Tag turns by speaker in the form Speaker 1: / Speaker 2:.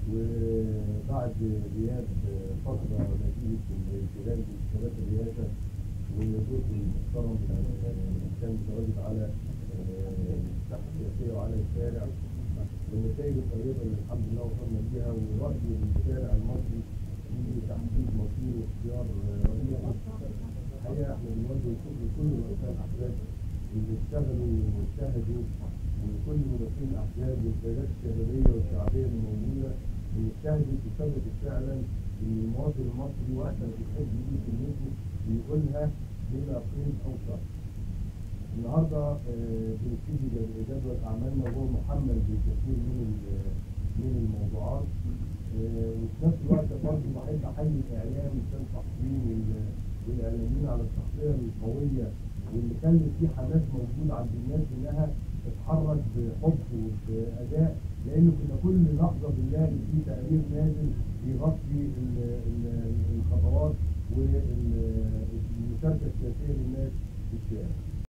Speaker 1: وبعد غياب فترة نتيجة الانشغال بانتخابات الرئاسة والجزء المحترم اللي كان متواجد على الساحة السياسية وعلى الشارع والنتائج الطيبة اللي الحمد لله وصلنا بيها ورأي الشارع المصري في تحديد مصير واختيار رئيس الحقيقة احنا بنوجه الشكر لكل رؤساء الأحزاب اللي اشتغلوا واجتهدوا ولكل ممثلين الأحزاب والقيادات الشبابية والشعبية اللي موجودة اللي اجتهدت وثبتت فعلا إن المواطن المصري وقت ما بيحب يجي كلمته بيقولها بلا قيد أو شر. النهارده آه، بنبتدي جدول أعمالنا وهو محمل بالكثير من ال- من الموضوعات آه، وفي نفس الوقت برضه بحب أحيي الإعلام كان الصحفيين وال- والإعلاميين على التغطية القوية واللي كان في حماس موجود عند الناس إنها تتحرك بحب وبأداء لأن كنا كل لحظة بنلاقي في تقرير نازل بيغطي ال- ال- الخطوات والمشاركة السياسية للناس في الشارع.